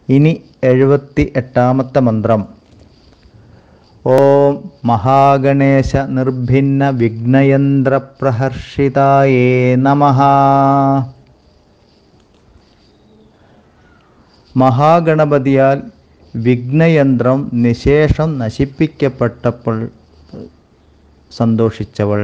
ഇനി എഴുപത്തി എട്ടാമത്തെ മന്ത്രം ഓം മഹാഗണേശ നിർഭിന്ന വിഘ്നയന്ത്ര പ്രഹർഷിതായേ നമഃ മഹാഗണപതിയാൽ വിഘ്നയന്ത്രം നിശേഷം നശിപ്പിക്കപ്പെട്ടപ്പോൾ സന്തോഷിച്ചവൾ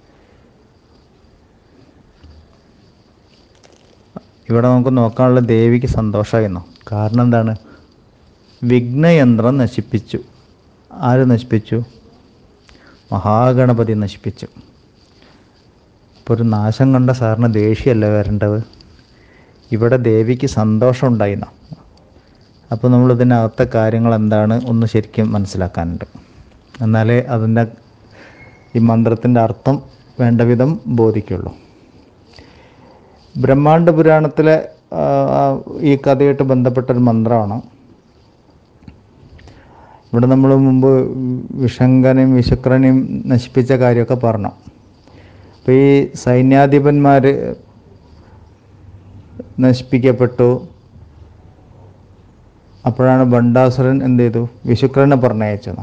ഇവിടെ നമുക്ക് നോക്കാനുള്ള ദേവിക്ക് സന്തോഷമായിരുന്നു കാരണം എന്താണ് വിഘ്നയന്ത്രം നശിപ്പിച്ചു ആര് നശിപ്പിച്ചു മഹാഗണപതി നശിപ്പിച്ചു ഇപ്പോൾ ഒരു നാശം കണ്ട സാറിന് ദേഷ്യമല്ല വരേണ്ടത് ഇവിടെ ദേവിക്ക് സന്തോഷം ഉണ്ടായിരുന്നു അപ്പോൾ നമ്മൾ ഇതിനകത്തെ കാര്യങ്ങൾ എന്താണ് ഒന്ന് ശരിക്കും മനസ്സിലാക്കാനുണ്ട് എന്നാലേ അതിൻ്റെ ഈ മന്ത്രത്തിൻ്റെ അർത്ഥം വേണ്ട വിധം ബോധിക്കുള്ളൂ ബ്രഹ്മാണ്ഡ പുരാണത്തിലെ ആ, ആ, ഈ കഥയായിട്ട് ബന്ധപ്പെട്ട ഒരു മന്ത്രമാണ് ഇവിടെ നമ്മൾ മുമ്പ് വിഷങ്കനെയും വിശുക്രനെയും നശിപ്പിച്ച കാര്യമൊക്കെ പറഞ്ഞു അപ്പോൾ ഈ സൈന്യാധിപന്മാർ നശിപ്പിക്കപ്പെട്ടു അപ്പോഴാണ് ബണ്ടാസുരൻ എന്ത് ചെയ്തു വിശുക്രനെ പറഞ്ഞയച്ചത്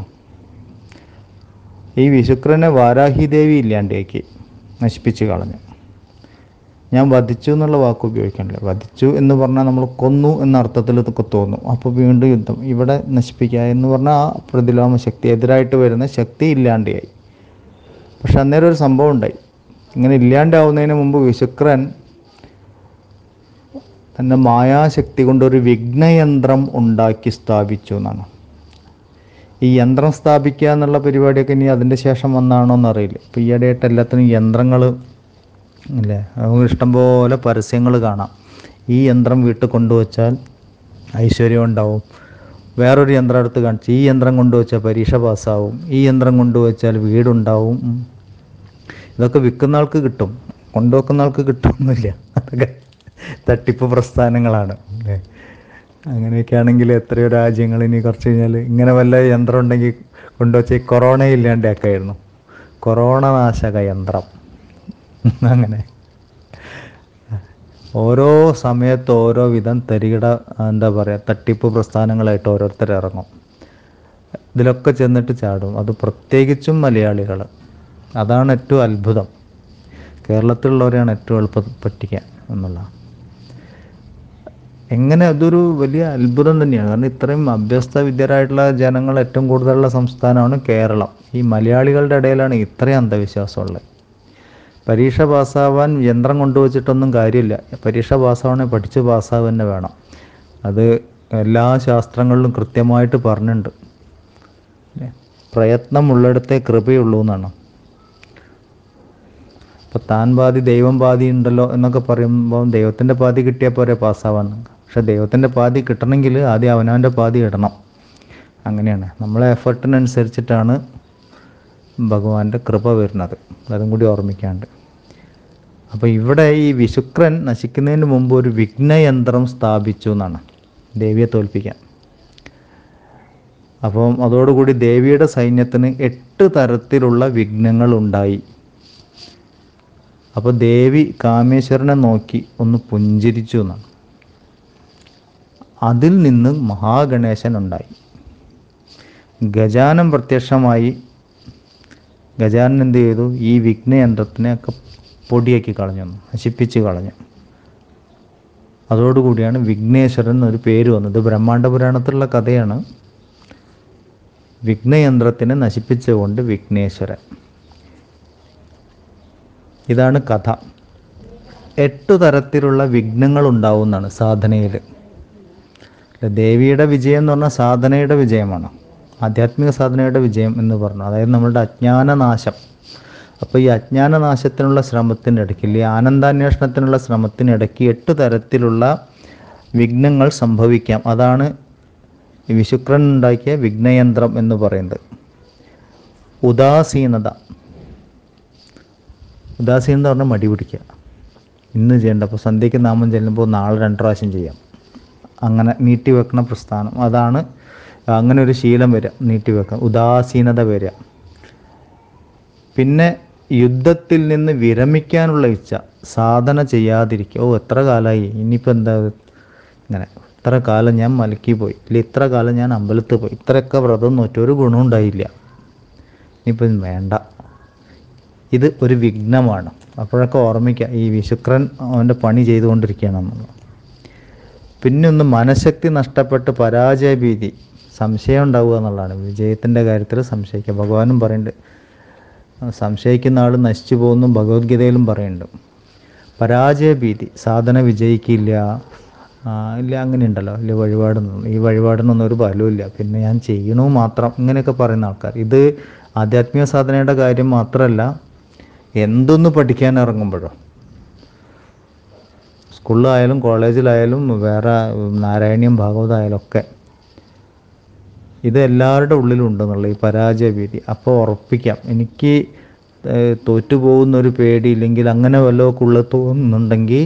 ഈ വിശുക്രനെ വാരാഹി ദേവി ഇല്ലാണ്ടേക്ക് നശിപ്പിച്ച് കളഞ്ഞു ഞാൻ വധിച്ചു എന്നുള്ള വാക്ക് ഉപയോഗിക്കണില്ല വധിച്ചു എന്ന് പറഞ്ഞാൽ നമ്മൾ കൊന്നു എന്ന അർത്ഥത്തിൽ ഇതൊക്കെ തോന്നും അപ്പോൾ വീണ്ടും യുദ്ധം ഇവിടെ നശിപ്പിക്കുക എന്ന് പറഞ്ഞാൽ ആ പ്രതിലോമ ശക്തി എതിരായിട്ട് വരുന്ന ശക്തി ഇല്ലാണ്ടായി പക്ഷെ അന്നേരം ഒരു സംഭവം ഉണ്ടായി ഇങ്ങനെ ഇല്ലാണ്ടാവുന്നതിന് മുമ്പ് വിശുക്രൻ തൻ്റെ മായാശക്തി കൊണ്ട് ഒരു വിഘ്നയന്ത്രം ഉണ്ടാക്കി സ്ഥാപിച്ചു എന്നാണ് ഈ യന്ത്രം സ്ഥാപിക്കുക എന്നുള്ള പരിപാടിയൊക്കെ ഇനി അതിൻ്റെ ശേഷം വന്നാണോ എന്നറിയില്ല ഇപ്പോൾ ഈയിടെയായിട്ട് എല്ലാത്തിനും യന്ത്രങ്ങൾ അല്ലേ നമുക്ക് ഇഷ്ടംപോലെ പരസ്യങ്ങൾ കാണാം ഈ യന്ത്രം വീട്ടിൽ കൊണ്ടുവച്ചാൽ ഐശ്വര്യം ഉണ്ടാവും വേറൊരു യന്ത്രം എടുത്ത് കാണിച്ച് ഈ യന്ത്രം കൊണ്ടുവച്ചാൽ പരീക്ഷ പാസ്സാവും ഈ യന്ത്രം കൊണ്ടുവച്ചാൽ വീടുണ്ടാവും ഉം. ഇതൊക്കെ വിൽക്കുന്ന ആൾക്ക് കിട്ടും കൊണ്ടുവെക്കുന്ന ആൾക്ക് കിട്ടുമൊന്നുമില്ല അതൊക്കെ തട്ടിപ്പ് പ്രസ്ഥാനങ്ങളാണ് അല്ലേ അങ്ങനെയൊക്കെ ആണെങ്കിൽ എത്രയോ രാജ്യങ്ങൾ ഇനി കുറച്ച് കഴിഞ്ഞാൽ ഇങ്ങനെ വല്ല യന്ത്രം ഉണ്ടെങ്കിൽ കൊണ്ടുവച്ച് ഈ കൊറോണ ഇല്ലാണ്ടാക്കായിരുന്നു കൊറോണ നാശക യന്ത്രം അങ്ങനെ ഓരോ സമയത്ത് ഓരോ വിധം തരികിട എന്താ പറയുക തട്ടിപ്പ് പ്രസ്ഥാനങ്ങളായിട്ട് ഓരോരുത്തർ ഇറങ്ങും ഇതിലൊക്കെ ചെന്നിട്ട് ചാടും അത് പ്രത്യേകിച്ചും മലയാളികൾ അതാണ് ഏറ്റവും അത്ഭുതം കേരളത്തിലുള്ളവരെയാണ് ഏറ്റവും എളുപ്പം പറ്റിക്കുക എന്നുള്ളതാണ് എങ്ങനെ അതൊരു വലിയ അത്ഭുതം തന്നെയാണ് കാരണം ഇത്രയും അഭ്യസ്ത വിദ്യരായിട്ടുള്ള ജനങ്ങൾ ഏറ്റവും കൂടുതലുള്ള സംസ്ഥാനമാണ് കേരളം ഈ മലയാളികളുടെ ഇടയിലാണ് ഇത്രയും അന്ധവിശ്വാസമുള്ളത് പരീക്ഷ പാസ്സാവാൻ യന്ത്രം കൊണ്ടുവച്ചിട്ടൊന്നും കാര്യമില്ല പരീക്ഷ പാസ്സാവണേ പഠിച്ച് പാസ്സാവുക തന്നെ വേണം അത് എല്ലാ ശാസ്ത്രങ്ങളിലും കൃത്യമായിട്ട് പറഞ്ഞിട്ടുണ്ട് ല്ലേ? പ്രയത്നമുള്ളിടത്തേ കൃപയുള്ളൂ എന്നാണ് അപ്പോൾ താൻ പാതി ദൈവം പാതി ഉണ്ടല്ലോ എന്നൊക്കെ പറയുമ്പോൾ ദൈവത്തിൻ്റെ പാതി കിട്ടിയാൽ പോരെ പാസ്സാവാൻ പക്ഷെ ദൈവത്തിൻ്റെ പാതി കിട്ടണമെങ്കിൽ ആദ്യം അവനവൻ്റെ പാതി ഇടണം അങ്ങനെയാണ് നമ്മളെ എഫർട്ടിനനുസരിച്ചിട്ടാണ് ഭഗവാന്റെ കൃപ വരുന്നത് അതും കൂടി ഓർമ്മിക്കാണ്ട് അപ്പോൾ ഇവിടെ ഈ വിശുക്രൻ നശിക്കുന്നതിന് മുമ്പ് ഒരു വിഘ്നയന്ത്രം സ്ഥാപിച്ചു എന്നാണ് ദേവിയെ തോൽപ്പിക്കാൻ അപ്പം അതോടുകൂടി ദേവിയുടെ സൈന്യത്തിന് എട്ട് തരത്തിലുള്ള വിഘ്നങ്ങൾ ഉണ്ടായി അപ്പോൾ ദേവി കാമേശ്വരനെ നോക്കി ഒന്ന് പുഞ്ചിരിച്ചു എന്നാണ് അതിൽ നിന്ന് മഹാഗണേശൻ ഉണ്ടായി ഗജാനം പ്രത്യക്ഷമായി ഗജാനൻ എന്ത് ചെയ്തു ഈ വിഘ്നയന്ത്രത്തിനെ ഒക്കെ പൊടിയാക്കി കളഞ്ഞു നശിപ്പിച്ച് കളഞ്ഞു അതോടുകൂടിയാണ് വിഘ്നേശ്വരൻ എന്നൊരു പേര് വന്നത് ബ്രഹ്മാണ്ഡ പുരാണത്തിലുള്ള കഥയാണ് വിഘ്നയന്ത്രത്തിനെ നശിപ്പിച്ചുകൊണ്ട് വിഘ്നേശ്വരൻ ഇതാണ് കഥ എട്ടു തരത്തിലുള്ള വിഘ്നങ്ങൾ ഉണ്ടാവുന്നതാണ് സാധനയിൽ ദേവിയുടെ വിജയം എന്ന് പറഞ്ഞാൽ സാധനയുടെ വിജയമാണ് ആധ്യാത്മിക സാധനയുടെ വിജയം എന്ന് പറഞ്ഞു അതായത് നമ്മളുടെ അജ്ഞാനനാശം അപ്പോൾ ഈ അജ്ഞാനനാശത്തിനുള്ള ശ്രമത്തിൻ്റെ ഇടയ്ക്ക് ഈ ആനന്ദാന്വേഷണത്തിനുള്ള ശ്രമത്തിനിടയ്ക്ക് എട്ട് തരത്തിലുള്ള വിഘ്നങ്ങൾ സംഭവിക്കാം അതാണ് ഈ വിശുക്രൻ ഉണ്ടാക്കിയ വിഘ്നയന്ത്രം എന്ന് പറയുന്നത് ഉദാസീനത ഉദാസീനത പറഞ്ഞാൽ മടി പിടിക്കുക ഇന്ന് ചെയ്യേണ്ട അപ്പോൾ സന്ധ്യയ്ക്ക് നാമം ചെല്ലുമ്പോൾ നാളെ രണ്ട് പ്രാവശ്യം ചെയ്യാം അങ്ങനെ നീട്ടി വെക്കണ പ്രസ്ഥാനം അതാണ് അങ്ങനെ ഒരു ശീലം വരിക നീട്ടി വെക്കുക ഉദാസീനത വരിക പിന്നെ യുദ്ധത്തിൽ നിന്ന് വിരമിക്കാനുള്ള ഇച്ഛ സാധന ചെയ്യാതിരിക്കുക ഓ എത്ര കാലമായി ഇനിയിപ്പോൾ എന്താ ഇത്? ഇങ്ങനെ ഇത്ര കാലം ഞാൻ മലക്കി പോയി ഇല്ല ഇത്ര കാലം ഞാൻ അമ്പലത്തിൽ പോയി ഇത്രയൊക്കെ വ്രതം നോറ്റ് ഒരു ഗുണം ഉണ്ടായില്ല ഇനിയിപ്പം വേണ്ട ഇത് ഒരു വിഘ്നമാണ് അപ്പോഴൊക്കെ ഓർമ്മിക്കുക ഈ വിശുക്രൻ അവൻ്റെ പണി ചെയ്തുകൊണ്ടിരിക്കുകയാണെന്നുള്ളത് പിന്നെ ഒന്ന് മനഃശക്തി നഷ്ടപ്പെട്ട് പരാജയ ഭീതി സംശയം ഉണ്ടാവുക എന്നുള്ളതാണ് വിജയത്തിൻ്റെ കാര്യത്തിൽ സംശയിക്കുക ഭഗവാനും പറയുന്നുണ്ട് സംശയിക്കുന്ന ആൾ നശിച്ചു പോകുന്നു ഭഗവത്ഗീതയിലും പറയുന്നുണ്ട് പരാജയ ഭീതി സാധന വിജയിക്കില്ല ആ, ഇല്ല അങ്ങനെ ഉണ്ടല്ലോ ഇല്ല വഴിപാടൊന്നും ഈ വഴിപാടിനൊന്നും ഒരു ഫലവുമില്ല പിന്നെ ഞാൻ ചെയ്യണു മാത്രം ഇങ്ങനെയൊക്കെ പറയുന്ന ആൾക്കാർ ഇത് ആധ്യാത്മിക സാധനയുടെ കാര്യം മാത്രമല്ല എന്തൊന്ന് പഠിക്കാൻ ഇറങ്ങുമ്പോഴോ സ്കൂളിലായാലും കോളേജിലായാലും വേറെ നാരായണീയം ഭാഗവതമായാലും ഒക്കെ ഇത് എല്ലാവരുടെ ഉള്ളിലും ഉണ്ടെന്നുള്ള ഈ പരാജയ ഭീതി അപ്പോൾ ഉറപ്പിക്കാം എനിക്ക് ഏഹ്, തോറ്റുപോകുന്ന ഒരു പേടി ഇല്ലെങ്കിൽ അങ്ങനെ വല്ലതൊക്കെ ഉള്ളത് തോന്നുന്നുണ്ടെങ്കിൽ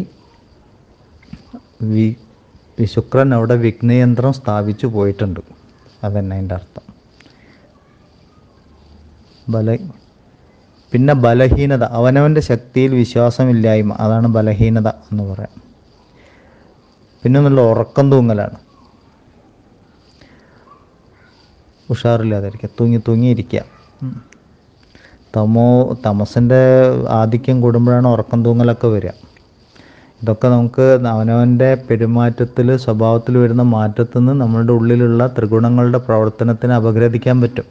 വി ഈ ശുക്രൻ അവിടെ വിഘ്നയന്ത്രം സ്ഥാപിച്ചു പോയിട്ടുണ്ട് അതന്നെ അതിൻ്റെ അർത്ഥം ബല പിന്നെ ബലഹീനത അവനവൻ്റെ ശക്തിയിൽ വിശ്വാസമില്ലായ്മ അതാണ് ബലഹീനത എന്ന് പറയാം പിന്നെ ഒന്നുള്ള ഉറക്കം തൂങ്ങലാണ് ഉഷാറില്ലാതിരിക്കുക തൂങ്ങി തൂങ്ങിയിരിക്കുക ഉം. തമോ തമസിൻ്റെ ആധിക്യം കൂടുമ്പോഴാണ് ഉറക്കം തൂങ്ങലൊക്കെ വരിക ഇതൊക്കെ നമുക്ക് അവനവൻ്റെ പെരുമാറ്റത്തിൽ സ്വഭാവത്തിൽ വരുന്ന മാറ്റത്തിൽ നിന്ന് നമ്മളുടെ ഉള്ളിലുള്ള ത്രിഗുണങ്ങളുടെ പ്രവർത്തനത്തിന് അപഗ്രഥിക്കാൻ പറ്റും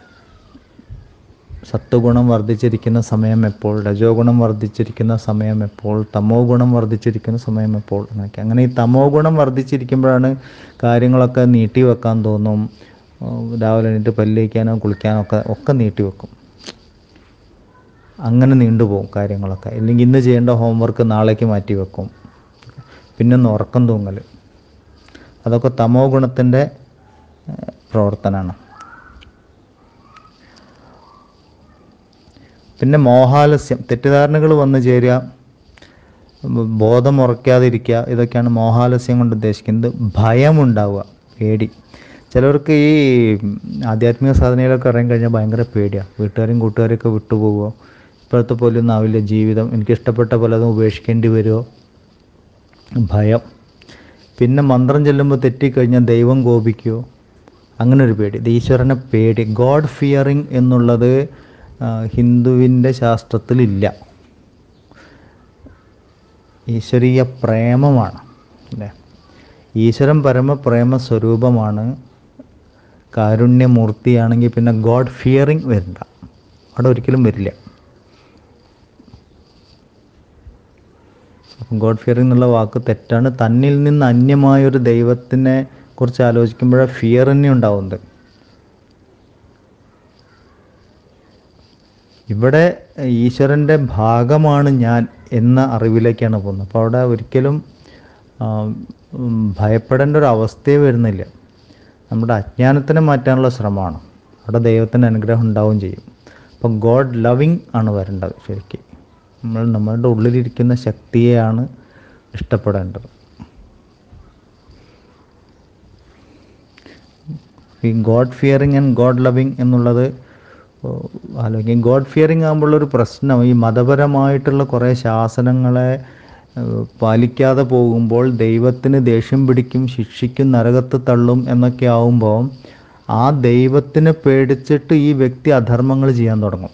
സത്വഗുണം വർദ്ധിച്ചിരിക്കുന്ന സമയം എപ്പോൾ രജോ ഗുണം വർദ്ധിച്ചിരിക്കുന്ന സമയം എപ്പോൾ തമോ ഗുണം വർദ്ധിച്ചിരിക്കുന്ന സമയം എപ്പോൾ അങ്ങനെയൊക്കെ അങ്ങനെ ഈ തമോ ഗുണം വർദ്ധിച്ചിരിക്കുമ്പോഴാണ് കാര്യങ്ങളൊക്കെ നീട്ടി വെക്കാൻ തോന്നും ഉം, രാവിലെ എണീറ്റ് പല്ലിക്കാനോ കുളിക്കാനോ ഒക്കെ ഒക്കെ നീട്ടി വെക്കും അങ്ങനെ നീണ്ടുപോകും കാര്യങ്ങളൊക്കെ ഇല്ലെങ്കിൽ ഇന്ന് ചെയ്യേണ്ട ഹോംവർക്ക് നാളേക്ക് മാറ്റി വെക്കും പിന്നെ ഒന്ന് ഉറക്കം തൂങ്ങൽ അതൊക്കെ തമോ ഗുണത്തിൻ്റെ പ്രവർത്തനമാണ് പിന്നെ മോഹാലസ്യം തെറ്റിദ്ധാരണകൾ വന്നു ചേരുക ബോധം ഉറക്കാതിരിക്കുക ഇതൊക്കെയാണ് മോഹാലസ്യം കൊണ്ട് ഉദ്ദേശിക്കുന്നത് ഭയമുണ്ടാവുക പേടി ചിലവർക്ക് ഈ ആധ്യാത്മിക സാധനയിലൊക്കെ ഇറങ്ങി കഴിഞ്ഞാൽ ഭയങ്കര പേടിയാണ് വീട്ടുകാരും കൂട്ടുകാരെയൊക്കെ വിട്ടുപോകുമോ ഇപ്പോഴത്തെ പോലെ ഒന്നും ആവില്ല ജീവിതം എനിക്ക് ഇഷ്ടപ്പെട്ട പലതും ഉപേക്ഷിക്കേണ്ടി വരുമോ ഭയം പിന്നെ മന്ത്രം ചെല്ലുമ്പോൾ തെറ്റിക്കഴിഞ്ഞാൽ ദൈവം കോപിക്കുമോ അങ്ങനെ ഒരു പേടി ഇത് ഈശ്വരനെ പേടി ഗോഡ് ഫിയറിങ് എന്നുള്ളത് ആ, ഹിന്ദുവിൻ്റെ ശാസ്ത്രത്തിലില്ല ഈശ്വരീയ പ്രേമമാണ് അല്ലേ ഈശ്വരൻ പരമപ്രേമ സ്വരൂപമാണ് കാരുണ്യമൂർത്തിയാണെങ്കിൽ പിന്നെ ഗോഡ് ഫിയറിങ് വരില്ല അവിടെ ഒരിക്കലും വരില്ല അപ്പം ഗോഡ് ഫിയറിംഗ് എന്നുള്ള വാക്ക് തെറ്റാണ് തന്നിൽ നിന്ന് അന്യമായൊരു ദൈവത്തിനെ കുറിച്ച് ആലോചിക്കുമ്പോഴേ ഫിയർ തന്നെ ഉണ്ടാവുന്നത് ഇവിടെ ഈശ്വരൻ്റെ ഭാഗമാണ് ഞാൻ എന്ന അറിവിലേക്കാണ് പോകുന്നത് അപ്പോൾ അവിടെ ഒരിക്കലും ആ, ഉം, ഭയപ്പെടേണ്ട ഒരു അവസ്ഥയെ വരുന്നില്ല നമ്മുടെ അജ്ഞാനത്തിനെ മാറ്റാനുള്ള ശ്രമമാണ് അവിടെ ദൈവത്തിൻ്റെ അനുഗ്രഹം ഉണ്ടാവുകയും ചെയ്യും അപ്പം ഗോഡ് ലവിങ് ആണ് വരേണ്ടത് ശരിക്കും നമ്മൾ നമ്മളുടെ ഉള്ളിലിരിക്കുന്ന ശക്തിയെയാണ് ഇഷ്ടപ്പെടേണ്ടത് ഈ God fearing and God loving എന്നുള്ളത് ആലോചിക്കും ഗോഡ് ഫിയറിങ് ആകുമ്പോഴുള്ളൊരു പ്രശ്നം ഈ മതപരമായിട്ടുള്ള കുറേ ശാസനങ്ങളെ ഏഹ്, പാലിക്കാതെ പോകുമ്പോൾ ദൈവത്തിന് ദേഷ്യം പിടിക്കും ശിക്ഷിക്കും നരകത്ത് തള്ളും എന്നൊക്കെ ആവുമ്പോൾ ആ ദൈവത്തിനെ പേടിച്ചിട്ട് ഈ വ്യക്തി അധർമ്മങ്ങൾ ചെയ്യാൻ തുടങ്ങും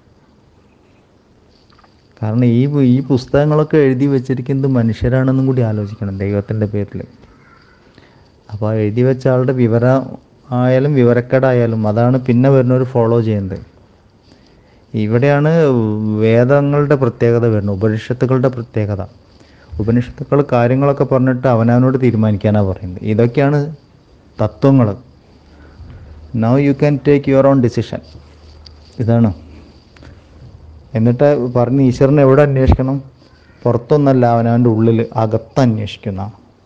കാരണം ഈ ഈ പുസ്തകങ്ങളൊക്കെ എഴുതി വെച്ചിരിക്കുന്നത് മനുഷ്യരാണെന്നും കൂടി ആലോചിക്കണം ദൈവത്തിൻ്റെ പേരിൽ അപ്പോൾ ആ എഴുതി വെച്ച ആളുടെ വിവരം ആയാലും വിവരക്കേടായാലും അതാണ് പിന്നെ വരുന്നവർ ഫോളോ ചെയ്യുന്നത് ഇവിടെയാണ് വേദങ്ങളുടെ പ്രത്യേകത വരുന്നത് ഉപനിഷത്തുക്കളുടെ പ്രത്യേകത ഉപനിഷത്തുക്കൾ കാര്യങ്ങളൊക്കെ പറഞ്ഞിട്ട് അവനവനോട് തീരുമാനിക്കാനാണ് പറയുന്നത് ഇതൊക്കെയാണ് തത്വങ്ങൾ now you can take your own decision ഇതാണ് എന്നിട്ട് പറഞ്ഞ് ഈശ്വരനെ എവിടെ അന്വേഷിക്കണം പുറത്തൊന്നല്ല അവനവൻ്റെ ഉള്ളിൽ അകത്ത് അന്വേഷിക്കുന്ന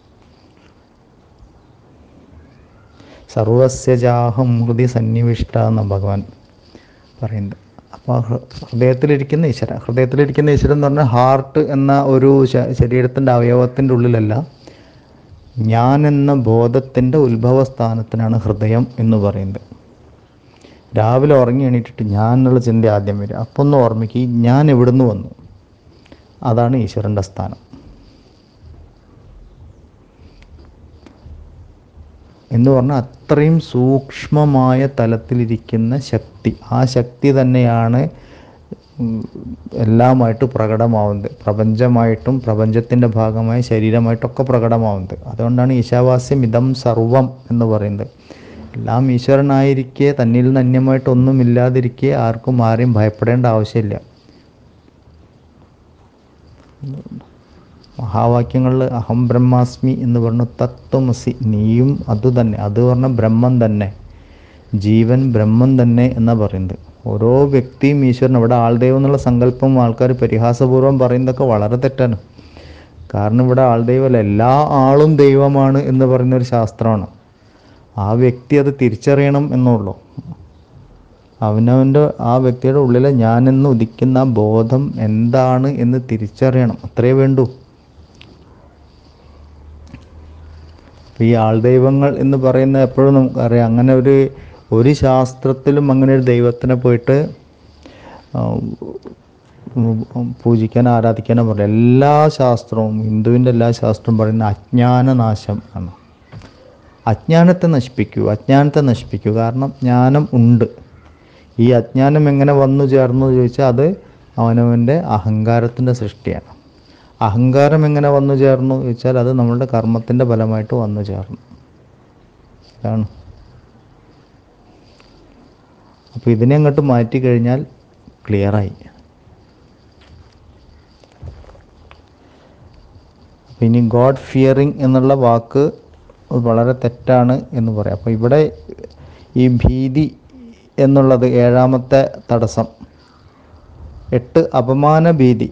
സർവസ്യജാഹം ഹൃദയ സന്നിവിഷ്ട എന്ന ഭഗവാൻ പറയുന്നത് അപ്പോൾ ഹൃദയത്തിലിരിക്കുന്ന ഈശ്വര ഹൃദയത്തിലിരിക്കുന്ന ഈശ്വരൻ എന്ന് പറഞ്ഞാൽ ഹാർട്ട് എന്ന ഒരു ശ- ശരീരത്തിൻ്റെ അവയവത്തിൻ്റെ ഉള്ളിലല്ല ഞാൻ എന്ന ബോധത്തിൻ്റെ ഉത്ഭവസ്ഥാനത്തിനാണ് ഹൃദയം എന്ന് പറയുന്നത് രാവിലെ ഉറങ്ങി എണീറ്റിട്ട് ഞാൻ എന്നുള്ള ചിന്ത ആദ്യം വരും അപ്പോൾ ഒന്ന് ഓർമ്മിക്കുക ഈ ഞാൻ എവിടുന്ന് വന്നു അതാണ് ഈശ്വരൻ്റെ സ്ഥാനം എന്ന് പറഞ്ഞാൽ അത്രയും സൂക്ഷ്മമായ തലത്തിലിരിക്കുന്ന ശക്തി ആ ശക്തി തന്നെയാണ് ഉം, എല്ലാമായിട്ട് പ്രകടമാവുന്നത് പ്രപഞ്ചമായിട്ടും പ്രപഞ്ചത്തിൻ്റെ ഭാഗമായ ശരീരമായിട്ടൊക്കെ പ്രകടമാവുന്നത് അതുകൊണ്ടാണ് ഈശാവാസ്യം ഇതം സർവം എന്ന് പറയുന്നത് എല്ലാം ഈശ്വരനായിരിക്കെ തന്നിൽ നിന്ന് അന്യമായിട്ട് ഒന്നുമില്ലാതിരിക്കെ ആർക്കും ആരെയും ഭയപ്പെടേണ്ട ആവശ്യമില്ല മഹാവാക്യങ്ങളിൽ അഹം ബ്രഹ്മാസ്മി എന്ന് പറഞ്ഞു തത്വമസി നീയും അത് തന്നെ അത് പറഞ്ഞ ബ്രഹ്മം തന്നെ ജീവൻ ബ്രഹ്മം തന്നെ എന്നാ പറയുന്നത് ഓരോ വ്യക്തിയും ഈശ്വരൻ ഇവിടെ ആൾദൈവം എന്നുള്ള സങ്കല്പം ആൾക്കാർ പരിഹാസപൂർവ്വം പറയുന്നതൊക്കെ വളരെ തെറ്റാണ് കാരണം ഇവിടെ ആൾദൈവമല്ല എല്ലാ ആളും ദൈവമാണ് എന്ന് പറയുന്ന ഒരു ശാസ്ത്രമാണ് ആ വ്യക്തി അത് തിരിച്ചറിയണം എന്നുള്ളൂ അവനവൻ്റെ ആ വ്യക്തിയുടെ ഉള്ളിലെ ഞാനെന്ന് ഉദിക്കുന്ന ആ ബോധം എന്താണ് എന്ന് തിരിച്ചറിയണം അത്രേ വേണ്ടൂ അപ്പൊ ഈ ആൾദൈവങ്ങൾ എന്ന് പറയുന്ന എപ്പോഴും നമുക്കറിയാം അങ്ങനെ ഒരു ഒരു ശാസ്ത്രത്തിലും അങ്ങനെ ഒരു ദൈവത്തിനെ പോയിട്ട് ആ, ഉം, പൂജിക്കാൻ ആരാധിക്കാനോ പറയില്ല എല്ലാ ശാസ്ത്രവും ഹിന്ദുവിൻ്റെ എല്ലാ ശാസ്ത്രവും പറയുന്ന അജ്ഞാനനാശം ആണ് അജ്ഞാനത്തെ നശിപ്പിക്കൂ അജ്ഞാനത്തെ നശിപ്പിക്കൂ കാരണം ജ്ഞാനം ഉണ്ട് ഈ അജ്ഞാനം എങ്ങനെ വന്നു ചേർന്നു എന്ന് ചോദിച്ചാൽ അത് അവനവൻ്റെ അഹങ്കാരത്തിൻ്റെ സൃഷ്ടിയാണ് അഹങ്കാരം എങ്ങനെ വന്നു ചേർന്നു എന്ന് ചോദിച്ചാൽ അത് നമ്മളുടെ കർമ്മത്തിൻ്റെ ഫലമായിട്ട് വന്നു ചേർന്നു ഇതാണ് അപ്പോൾ ഇതിനെ അങ്ങോട്ട് മാറ്റി കഴിഞ്ഞാൽ ക്ലിയറായി അപ്പോൾ ഇനി ഗോഡ് ഫിയറിങ് എന്നുള്ള വാക്ക് വളരെ തെറ്റാണ് എന്ന് പറയാം അപ്പോൾ ഇവിടെ ഈ ഭീതി എന്നുള്ളത് ഏഴാമത്തെ തടസ്സം എട്ട് അപമാന ഭീതി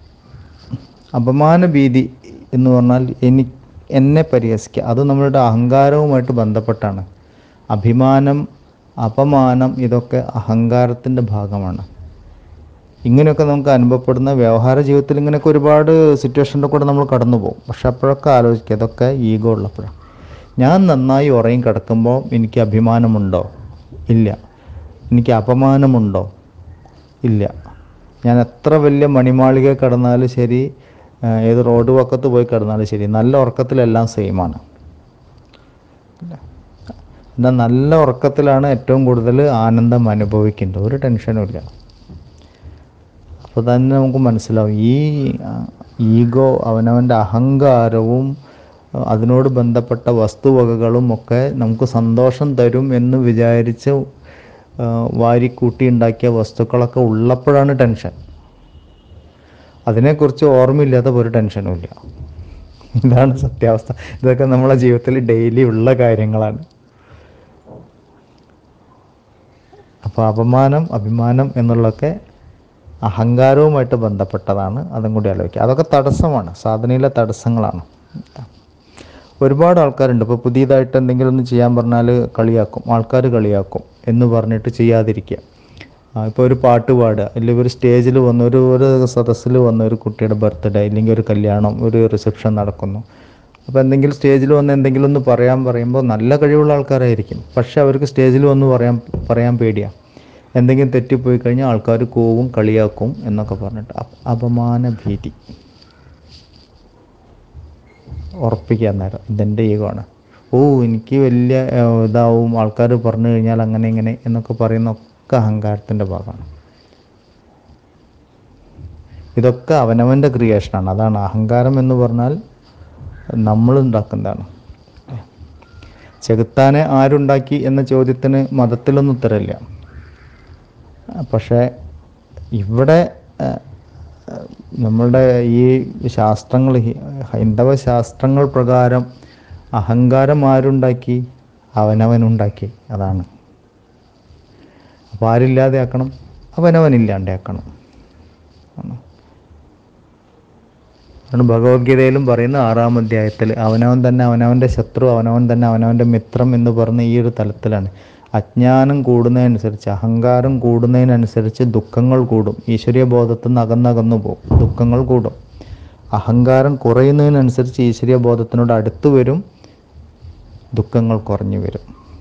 അപമാന ഭീതി എന്ന് പറഞ്ഞാൽ എനി എന്നെ പരിഹസിക്കുക അത് നമ്മളുടെ അഹങ്കാരവുമായിട്ട് ബന്ധപ്പെട്ടാണ് അഭിമാനം അപമാനം ഇതൊക്കെ അഹങ്കാരത്തിൻ്റെ ഭാഗമാണ് ഇങ്ങനെയൊക്കെ നമുക്ക് അനുഭവപ്പെടുന്ന വ്യവഹാര ജീവിതത്തിൽ ഇങ്ങനെയൊക്കെ ഒരുപാട് സിറ്റുവേഷൻ്റെ കൂടെ നമ്മൾ കടന്നു പോകും പക്ഷെ അപ്പോഴൊക്കെ ആലോചിക്കുക ഇതൊക്കെ ഈഗോ ഉള്ളപ്പോഴാണ് ഞാൻ നന്നായി ഉറയും കിടക്കുമ്പോൾ എനിക്ക് അഭിമാനമുണ്ടോ ഇല്ല എനിക്ക് അപമാനമുണ്ടോ ഇല്ല ഞാൻ എത്ര വലിയ മണിമാളിക കിടന്നാലും ശരി ആ, ഏത് റോഡ് വക്കത്ത് പോയി കിടന്നാലും ശരി നല്ല ഉറക്കത്തിലെല്ലാം സെയിമാണ് എന്നാൽ നല്ല ഉറക്കത്തിലാണ് ഏറ്റവും കൂടുതൽ ആനന്ദം അനുഭവിക്കേണ്ടത് ഒരു ടെൻഷനും ഇല്ല അപ്പോൾ തന്നെ നമുക്ക് മനസ്സിലാവും ഈ ഈഗോ അവനവൻ്റെ അഹങ്കാരവും അഹ് അതിനോട് ബന്ധപ്പെട്ട വസ്തുവകകളും ഒക്കെ നമുക്ക് സന്തോഷം തരും എന്ന് വിചാരിച്ച് ആഹ് വാരിക്കൂട്ടി ഉണ്ടാക്കിയ വസ്തുക്കളൊക്കെ ഉള്ളപ്പോഴാണ് ടെൻഷൻ അതിനെക്കുറിച്ച് ഓർമ്മയില്ലാത്ത ഒരു ടെൻഷനും ഇല്ല ഇതാണ് സത്യാവസ്ഥ ഇതൊക്കെ നമ്മളെ ജീവിതത്തിൽ ഡെയിലി ഉള്ള കാര്യങ്ങളാണ് അപ്പോൾ അപമാനം അഭിമാനം എന്നുള്ളതൊക്കെ അഹങ്കാരവുമായിട്ട് ബന്ധപ്പെട്ടതാണ് അതും കൂടി ആലോചിക്കുക അതൊക്കെ തടസ്സമാണ് സാധനയിലെ തടസ്സങ്ങളാണ് ഒരുപാട് ആൾക്കാരുണ്ട് ഇപ്പോൾ പുതിയതായിട്ട് എന്തെങ്കിലും ഒന്ന് ചെയ്യാൻ പറഞ്ഞാൽ കളിയാക്കും ആൾക്കാർ കളിയാക്കും എന്ന് പറഞ്ഞിട്ട് ചെയ്യാതിരിക്കുക ഇപ്പോൾ ഒരു പാട്ട് പാടുക അല്ലെങ്കിൽ ഒരു സ്റ്റേജിൽ വന്ന് ഒരു ഒരു സദസ്സിൽ വന്ന ഒരു കുട്ടിയുടെ ബർത്ത്ഡേ അല്ലെങ്കിൽ ഒരു കല്യാണം ഒരു റിസപ്ഷൻ നടക്കുന്നു അപ്പോൾ എന്തെങ്കിലും സ്റ്റേജിൽ വന്ന് എന്തെങ്കിലും ഒന്ന് പറയാൻ പറയുമ്പോൾ നല്ല കഴിവുള്ള ആൾക്കാരായിരിക്കും പക്ഷെ അവർക്ക് സ്റ്റേജിൽ വന്ന് പറയാൻ പറയാൻ പേടിയാണ് എന്തെങ്കിലും തെറ്റിപ്പോയി കഴിഞ്ഞാൽ ആൾക്കാർ കോവും കളിയാക്കും എന്നൊക്കെ പറഞ്ഞിട്ട് അപ- അപമാന ഭീതി ഉറപ്പിക്കാൻ നേരം ഇതെൻ്റെ ഈഗോണ് ഓ എനിക്ക് വലിയ ഏഹ്, ഇതാവും ആൾക്കാർ പറഞ്ഞു കഴിഞ്ഞാൽ അങ്ങനെ ഇങ്ങനെ എന്നൊക്കെ പറയുന്നൊക്കെ അഹങ്കാരത്തിൻ്റെ ഭാഗമാണ് ഇതൊക്കെ അവനവൻ്റെ ക്രിയേഷനാണ് അതാണ് അഹങ്കാരം എന്ന് പറഞ്ഞാൽ നമ്മൾ ഉണ്ടാക്കുന്നതാണ് ചെകുത്താനെ ആരുണ്ടാക്കി എന്ന ചോദ്യത്തിന് മതത്തിലൊന്നും ഉത്തരമില്ല പക്ഷേ ഇവിടെ ഏഹ്, ഏഹ്, നമ്മളുടെ ഈ ശാസ്ത്രങ്ങൾ ഹി- ഹൈന്ദവ ശാസ്ത്രങ്ങൾ പ്രകാരം അഹങ്കാരം ആരുണ്ടാക്കി അവനവനുണ്ടാക്കി അതാണ് അപ്പോൾ ആരില്ലാതെ ആക്കണം അവനവനില്ലാണ്ടാക്കണം ആണ് ആണ് ഭഗവത്ഗീതയിലും പറയുന്ന ആറാം അധ്യായത്തിൽ അവനവൻ തന്നെ അവനവൻ്റെ ശത്രു അവനവൻ തന്നെ അവനവൻ്റെ മിത്രം എന്ന് പറഞ്ഞ ഈ ഒരു തലത്തിലാണ് അജ്ഞാനം കൂടുന്നതിനനുസരിച്ച് അഹങ്കാരം കൂടുന്നതിനനുസരിച്ച് ദുഃഖങ്ങൾ കൂടും ഈശ്വരീയ ബോധത്തിൽ നിന്ന് അകന്നകന്നു പോകും ദുഃഖങ്ങൾ കൂടും അഹങ്കാരം കുറയുന്നതിനനുസരിച്ച് ഈശ്വരീയ ബോധത്തിനോട് അടുത്ത് വരും ദുഃഖങ്ങൾ കുറഞ്ഞു വരും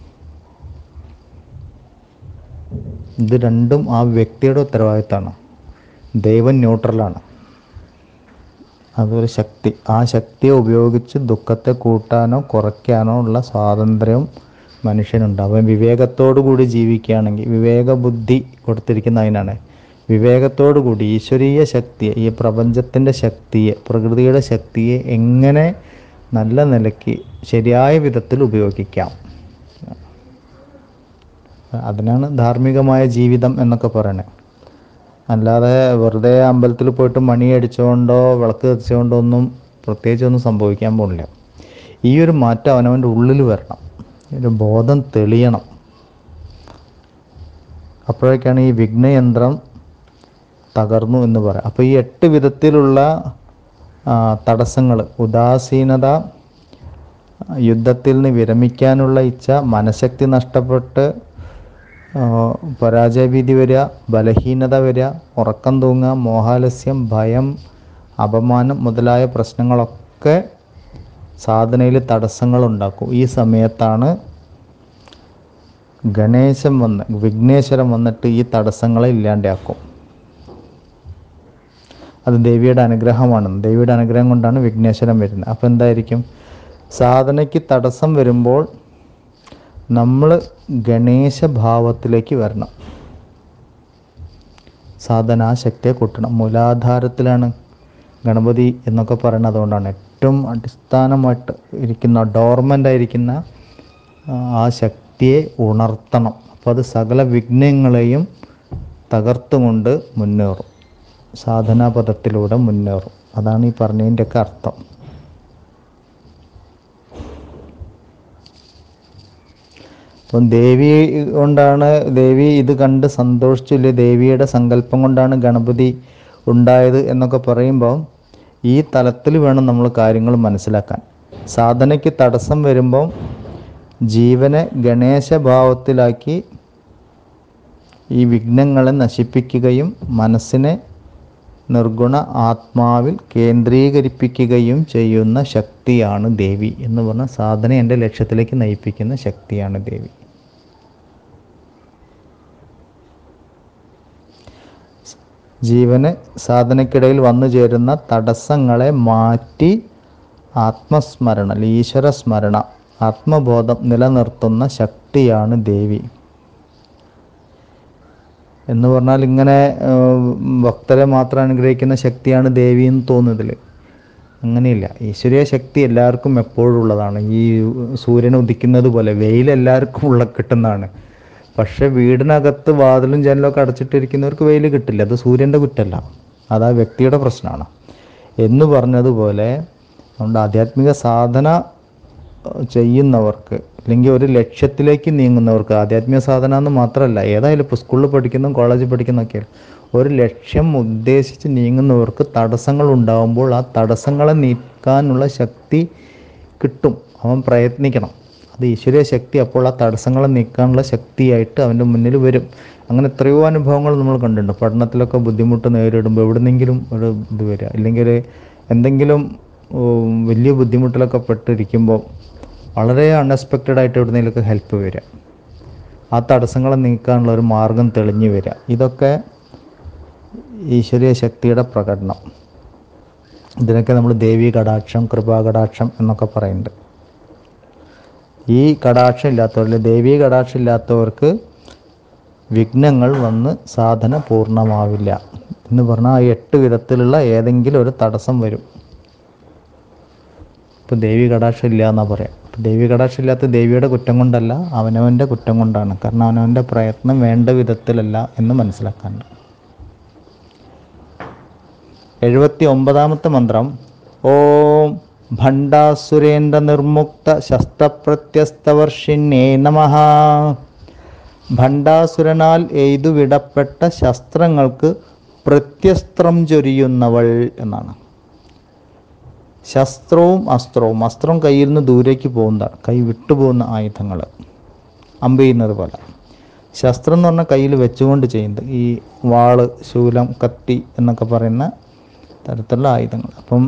ഇത് രണ്ടും ആ വ്യക്തിയുടെ ഉത്തരവാദിത്തമാണ് ദൈവം ന്യൂട്രലാണ് അതൊരു ശക്തി ആ ശക്തിയെ ഉപയോഗിച്ച് ദുഃഖത്തെ കൂട്ടാനോ കുറയ്ക്കാനോ ഉള്ള സ്വാതന്ത്ര്യം മനുഷ്യനുണ്ട് അവൻ വിവേകത്തോടു കൂടി ജീവിക്കുകയാണെങ്കിൽ വിവേക ബുദ്ധി കൊടുത്തിരിക്കുന്ന അതിനാണ് വിവേകത്തോടു കൂടി ഈശ്വരീയ ശക്തിയെ ഈ പ്രപഞ്ചത്തിൻ്റെ ശക്തിയെ പ്രകൃതിയുടെ ശക്തിയെ എങ്ങനെ നല്ല നിലയ്ക്ക് ശരിയായ വിധത്തിൽ ഉപയോഗിക്കാം അതിനാണ് ധാർമ്മികമായ ജീവിതം എന്നൊക്കെ പറയണത് അല്ലാതെ വെറുതെ അമ്പലത്തിൽ പോയിട്ട് മണി അടിച്ചുകൊണ്ടോ വിളക്ക് കത്തിച്ചുകൊണ്ടോ ഒന്നും പ്രത്യേകിച്ചൊന്നും സംഭവിക്കാൻ പോകുന്നില്ല ഈ ഒരു മാറ്റം അവനവൻ്റെ ഉള്ളിൽ വരണം ഒരു ബോധം തെളിയണം അപ്പോഴേക്കാണ് ഈ വിഘ്നയന്ത്രം തകർന്നു എന്ന് പറയാം അപ്പോൾ ഈ എട്ട് വിധത്തിലുള്ള തടസ്സങ്ങൾ ഉദാസീനത യുദ്ധത്തിൽ നിന്ന് വിരമിക്കാനുള്ള ഇച്ഛ മനഃശക്തി നഷ്ടപ്പെട്ട് ആ, പരാജയഭീതി വരിക ബലഹീനത വരിക ഉറക്കം തൂങ്ങുക മോഹാലസ്യം ഭയം അപമാനം മുതലായ പ്രശ്നങ്ങളൊക്കെ സാധനയിൽ തടസ്സങ്ങൾ ഉണ്ടാക്കും ഈ സമയത്താണ് ഗണേശൻ വന്ന് വിഘ്നേശ്വരൻ വന്നിട്ട് ഈ തടസ്സങ്ങളെ ഇല്ലാണ്ടാക്കും അത് ദേവിയുടെ അനുഗ്രഹമാണ് ദേവിയുടെ അനുഗ്രഹം കൊണ്ടാണ് വിഘ്നേശ്വരൻ വരുന്നത് അപ്പോൾ എന്തായിരിക്കും സാധനയ്ക്ക് തടസ്സം വരുമ്പോൾ നമ്മൾ ഗണേശഭാവത്തിലേക്ക് വരണം സാധനാശക്തിയെ കൂട്ടണം മൂലാധാരത്തിലാണ് ഗണപതി എന്നൊക്കെ പറയുന്നത് അതുകൊണ്ടാണ് ഏറ്റവും അടിസ്ഥാനമായിട്ട് ഇരിക്കുന്ന ഡോർമൻ്റ് ആയിരിക്കുന്ന ആ, ആ ശക്തിയെ ഉണർത്തണം അപ്പോൾ അത് സകല വിഘ്നങ്ങളെയും തകർത്തുകൊണ്ട് മുന്നേറും സാധനാപഥത്തിലൂടെ മുന്നേറും അതാണ് ഈ പറഞ്ഞതിൻ്റെയൊക്കെ അർത്ഥം അപ്പം ദേവി കൊണ്ടാണ് ദേവി ഇത് കണ്ട് സന്തോഷിച്ചില്ലേ ദേവിയുടെ സങ്കല്പം കൊണ്ടാണ് ഗണപതി ഉണ്ടായത് എന്നൊക്കെ പറയുമ്പോൾ ഈ തലത്തിൽ വേണം നമ്മൾ കാര്യങ്ങൾ മനസ്സിലാക്കാൻ സാധനയ്ക്ക് തടസ്സം വരുമ്പോൾ ജീവനെ ഗണേശഭാവത്തിലാക്കി ഈ വിഘ്നങ്ങളെ നശിപ്പിക്കുകയും മനസ്സിനെ നിർഗുണ ആത്മാവിൽ കേന്ദ്രീകരിപ്പിക്കുകയും ചെയ്യുന്ന ശക്തിയാണ് ദേവി എന്ന് പറഞ്ഞ സാധന എൻ്റെ ലക്ഷ്യത്തിലേക്ക് നയിപ്പിക്കുന്ന ശക്തിയാണ് ദേവി ജീവന് സാധനയ്ക്കിടയിൽ വന്നു ചേരുന്ന തടസ്സങ്ങളെ മാറ്റി ആത്മസ്മരണ അല്ലെങ്കിൽ ഈശ്വര സ്മരണ ആത്മബോധം നിലനിർത്തുന്ന ശക്തിയാണ് ദേവി എന്ന് പറഞ്ഞാൽ ഇങ്ങനെ ഏഹ്, ഭക്തരെ മാത്രം അനുഗ്രഹിക്കുന്ന ശക്തിയാണ് ദേവി എന്ന് തോന്നുന്നതിൽ അങ്ങനെയില്ല ഈശ്വരീയ ശക്തി എല്ലാവർക്കും എപ്പോഴും ഉള്ളതാണ് ഈ സൂര്യൻ ഉദിക്കുന്നത് പോലെ വെയിൽ എല്ലാവർക്കും ഉള്ള കിട്ടുന്നതാണ് പക്ഷെ വീടിനകത്ത് വാതിലും ജനലൊക്കെ അടച്ചിട്ടിരിക്കുന്നവർക്ക് വെയിൽ കിട്ടില്ല അത് സൂര്യൻ്റെ കുറ്റമല്ല അത് ആ വ്യക്തിയുടെ പ്രശ്നമാണ് എന്ന് പറഞ്ഞതുപോലെ നമ്മുടെ ആധ്യാത്മിക സാധന ഏഹ്, ചെയ്യുന്നവർക്ക് അല്ലെങ്കിൽ ഒരു ലക്ഷ്യത്തിലേക്ക് നീങ്ങുന്നവർക്ക് ആധ്യാത്മിക സാധന എന്ന് മാത്രമല്ല ഏതായാലും ഇപ്പോൾ സ്കൂളിൽ പഠിക്കുന്നതും കോളേജിൽ പഠിക്കുന്നതൊക്കെ ഒരു ലക്ഷ്യം ഉദ്ദേശിച്ച് നീങ്ങുന്നവർക്ക് തടസ്സങ്ങൾ ഉണ്ടാകുമ്പോൾ ആ തടസ്സങ്ങളെ നീക്കാനുള്ള ശക്തി കിട്ടും അവൻ പ്രയത്നിക്കണം അത് ഈശ്വരീയ ശക്തി അപ്പോൾ ആ തടസ്സങ്ങളെ നീക്കാനുള്ള ശക്തിയായിട്ട് അവൻ്റെ മുന്നിൽ വരും അങ്ങനെ എത്രയോ അനുഭവങ്ങൾ നമ്മൾ കണ്ടിട്ടുണ്ട് പഠനത്തിലൊക്കെ ബുദ്ധിമുട്ട് നേരിടുമ്പോൾ എവിടുന്നെങ്കിലും ഒരു ഇത് വരിക ഇല്ലെങ്കിൽ എന്തെങ്കിലും ഉം, വലിയ ബുദ്ധിമുട്ടിലൊക്കെ പെട്ടിരിക്കുമ്പോൾ വളരെ അൺഎക്സ്പെക്റ്റഡ് ആയിട്ട് എവിടുന്നെങ്കിലൊക്കെ ഹെൽപ്പ് വരിക ആ തടസ്സങ്ങളെ നീക്കാനുള്ള ഒരു മാർഗം തെളിഞ്ഞു വരിക ഇതൊക്കെ ഈശ്വരീയ ശക്തിയുടെ പ്രകടനം ഇതിനൊക്കെ നമ്മൾ ദേവി കടാക്ഷം കൃപാകടാക്ഷം എന്നൊക്കെ പറയുന്നുണ്ട് ഈ കടാക്ഷം ഇല്ലാത്തവരിൽ ദേവീ കടാക്ഷം ഇല്ലാത്തവർക്ക് വിഘ്നങ്ങൾ വന്ന് സാധന പൂർണ്ണമാവില്ല എന്ന് പറഞ്ഞാൽ ആ എട്ട് വിധത്തിലുള്ള ഏതെങ്കിലും ഒരു തടസ്സം വരും ഇപ്പം ദേവി കടാക്ഷം ഇല്ല എന്നാ പറയാം ഇപ്പം ദേവി കടാക്ഷം ഇല്ലാത്ത ദേവിയുടെ കുറ്റം കൊണ്ടല്ല അവനവൻ്റെ കുറ്റം കൊണ്ടാണ് കാരണം അവനവൻ്റെ പ്രയത്നം വേണ്ട വിധത്തിലല്ല എന്ന് മനസ്സിലാക്കാനുണ്ട് എഴുപത്തി ഒമ്പതാമത്തെ മന്ത്രം ഓം ഭണ്ഡാസുരേന്ദ്ര നിർമുക്ത ശസ്ത്രപ്രത്യസ്തവർഷിണ്യേ നമഃ ഭണ്ഡാസുരനാൽ എയ്തു വിടപ്പെട്ട ശസ്ത്രങ്ങൾക്ക് പ്രത്യസ്ത്രം ചൊരിയുന്നവൾ എന്നാണ് ശസ്ത്രവും അസ്ത്രവും അസ്ത്രം കയ്യിൽ നിന്ന് ദൂരേക്ക് പോകുന്നതാണ് കൈ വിട്ടുപോകുന്ന ആയുധങ്ങൾ അമ്പ് ചെയ്യുന്നത് പോലെ ശസ്ത്രം എന്ന് പറഞ്ഞാൽ കയ്യിൽ വെച്ചുകൊണ്ട് ചെയ്യുന്നത് ഈ വാള് ശൂലം കത്തി എന്നൊക്കെ പറയുന്ന തരത്തിലുള്ള ആയുധങ്ങൾ അപ്പം